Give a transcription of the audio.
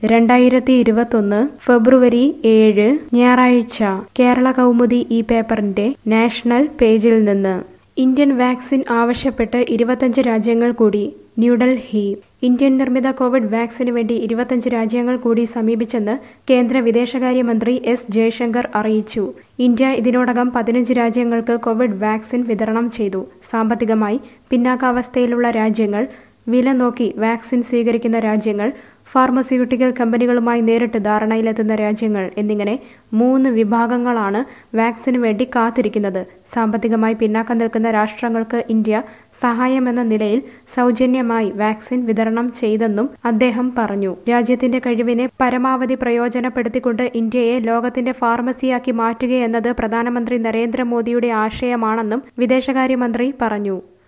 രണ്ടായിരത്തി ഇരുപത്തൊന്ന് ഫെബ്രുവരി ഏഴ് ഞായറാഴ്ച കേരള കൗമുദി ഈ പേപ്പറിന്റെ നാഷണൽ പേജിൽ നിന്ന് ഇന്ത്യൻ വാക്സിൻ ആവശ്യപ്പെട്ട് ഇരുപത്തഞ്ച് രാജ്യങ്ങൾ കൂടി ന്യൂഡൽഹി ഇന്ത്യൻ നിർമ്മിത കോവിഡ് വാക്സിന് വേണ്ടി ഇരുപത്തഞ്ച് രാജ്യങ്ങൾ കൂടി സമീപിച്ചെന്ന് കേന്ദ്ര വിദേശകാര്യമന്ത്രി എസ് ജയശങ്കർ അറിയിച്ചു ഇന്ത്യ ഇതിനോടകം പതിനഞ്ച് രാജ്യങ്ങൾക്ക് കോവിഡ് വാക്സിൻ വിതരണം ചെയ്തു സാമ്പത്തികമായി പിന്നാക്കാവസ്ഥയിലുള്ള രാജ്യങ്ങൾ വില നോക്കി വാക്സിൻ സ്വീകരിക്കുന്ന രാജ്യങ്ങൾ ഫാർമസ്യൂട്ടിക്കൽ കമ്പനികളുമായി നേരിട്ട് ധാരണയിലെത്തുന്ന രാജ്യങ്ങൾ എന്നിങ്ങനെ മൂന്ന് വിഭാഗങ്ങളാണ് വാക്സിന് വേണ്ടി കാത്തിരിക്കുന്നത് സാമ്പത്തികമായി പിന്നാക്കം നിൽക്കുന്ന രാഷ്ട്രങ്ങൾക്ക് ഇന്ത്യ സഹായമെന്ന നിലയിൽ സൗജന്യമായി വാക്സിൻ വിതരണം ചെയ്തെന്നും അദ്ദേഹം പറഞ്ഞു രാജ്യത്തിന്റെ കഴിവിനെ പരമാവധി പ്രയോജനപ്പെടുത്തിക്കൊണ്ട് ഇന്ത്യയെ ലോകത്തിന്റെ ഫാർമസിയാക്കി മാറ്റുകയെന്നത് പ്രധാനമന്ത്രി നരേന്ദ്രമോദിയുടെ ആശയമാണെന്നും വിദേശകാര്യമന്ത്രി പറഞ്ഞു